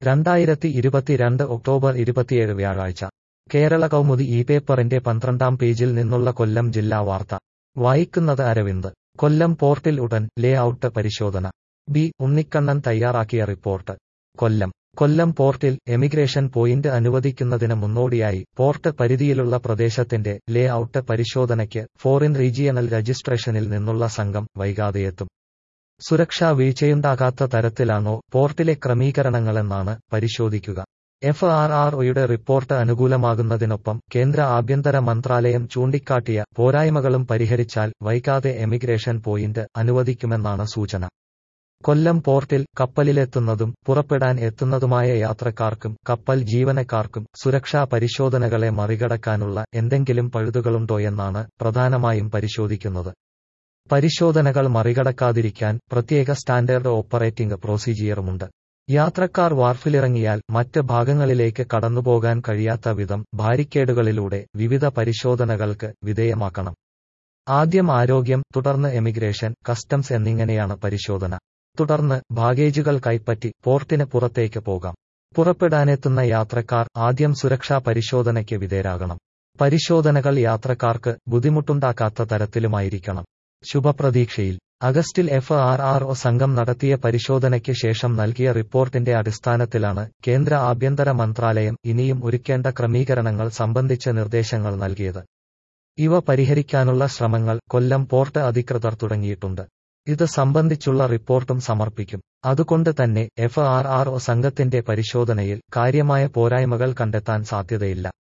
രണ്ടായിരത്തി ഇരുപത്തിരണ്ട് ഒക്ടോബർ ഇരുപത്തിയേഴ് വ്യാഴാഴ്ച കേരള കൗമുദി ഈ പേപ്പറിന്റെ പന്ത്രണ്ടാം പേജിൽ നിന്നുള്ള കൊല്ലം ജില്ലാ വാർത്ത വായിക്കുന്നത് അരവിന്ദ് കൊല്ലം പോർട്ടിൽ ഉടൻ ലേ ഔട്ട് പരിശോധന ബി ഉണ്ണിക്കണ്ണൻ തയ്യാറാക്കിയ റിപ്പോർട്ട് കൊല്ലം കൊല്ലം പോർട്ടിൽ എമിഗ്രേഷൻ പോയിന്റ് അനുവദിക്കുന്നതിന് മുന്നോടിയായി പോർട്ട് പരിധിയിലുള്ള പ്രദേശത്തിന്റെ ലേ ഔട്ട് പരിശോധനയ്ക്ക് ഫോറിൻ റീജിയണൽ രജിസ്ട്രേഷനിൽ നിന്നുള്ള സംഘം വൈകാതെയെത്തും സുരക്ഷാ വീഴ്ചയുണ്ടാകാത്ത തരത്തിലാണോ പോർട്ടിലെ ക്രമീകരണങ്ങളെന്നാണ് പരിശോധിക്കുക എഫ് ആർ ആർ ഒയുടെ റിപ്പോർട്ട് അനുകൂലമാകുന്നതിനൊപ്പം കേന്ദ്ര ആഭ്യന്തര മന്ത്രാലയം ചൂണ്ടിക്കാട്ടിയ പോരായ്മകളും പരിഹരിച്ചാൽ വൈകാതെ എമിഗ്രേഷൻ പോയിന്റ് അനുവദിക്കുമെന്നാണ് സൂചന കൊല്ലം പോർട്ടിൽ കപ്പലിലെത്തുന്നതും പുറപ്പെടാൻ എത്തുന്നതുമായ യാത്രക്കാർക്കും കപ്പൽ ജീവനക്കാർക്കും സുരക്ഷാ പരിശോധനകളെ മറികടക്കാനുള്ള എന്തെങ്കിലും പഴുതുകളുണ്ടോയെന്നാണ് പ്രധാനമായും പരിശോധിക്കുന്നത് പരിശോധനകൾ മറികടക്കാതിരിക്കാൻ പ്രത്യേക സ്റ്റാൻഡേർഡ് ഓപ്പറേറ്റിംഗ് പ്രൊസീജിയറുമുണ്ട് യാത്രക്കാർ വാർഫിലിറങ്ങിയാൽ മറ്റ് ഭാഗങ്ങളിലേക്ക് കടന്നുപോകാൻ കഴിയാത്ത വിധം ബാരിക്കേഡുകളിലൂടെ വിവിധ പരിശോധനകൾക്ക് വിധേയമാക്കണം ആദ്യം ആരോഗ്യം തുടർന്ന് എമിഗ്രേഷൻ കസ്റ്റംസ് എന്നിങ്ങനെയാണ് പരിശോധന തുടർന്ന് ബാഗേജുകൾ കൈപ്പറ്റി പോർട്ടിന് പുറത്തേക്ക് പോകാം പുറപ്പെടാനെത്തുന്ന യാത്രക്കാർ ആദ്യം സുരക്ഷാ പരിശോധനയ്ക്ക് വിധേയരാകണം പരിശോധനകൾ യാത്രക്കാർക്ക് ബുദ്ധിമുട്ടുണ്ടാക്കാത്ത തരത്തിലുമായിരിക്കണം ശുഭപ്രതീക്ഷയിൽ അഗസ്റ്റിൽ എഫ് ആർ ആർ ഒ സംഘം നടത്തിയ പരിശോധനയ്ക്ക് ശേഷം നൽകിയ റിപ്പോർട്ടിന്റെ അടിസ്ഥാനത്തിലാണ് കേന്ദ്ര ആഭ്യന്തര മന്ത്രാലയം ഇനിയും ഒരുക്കേണ്ട ക്രമീകരണങ്ങൾ സംബന്ധിച്ച നിർദ്ദേശങ്ങൾ നൽകിയത് ഇവ പരിഹരിക്കാനുള്ള ശ്രമങ്ങൾ കൊല്ലം പോർട്ട് അധികൃതർ തുടങ്ങിയിട്ടുണ്ട് ഇത് സംബന്ധിച്ചുള്ള റിപ്പോർട്ടും സമർപ്പിക്കും അതുകൊണ്ട് തന്നെ എഫ് ആർ ആർ ഒ സംഘത്തിന്റെ പരിശോധനയിൽ കാര്യമായ പോരായ്മകൾ കണ്ടെത്താൻ സാധ്യതയില്ല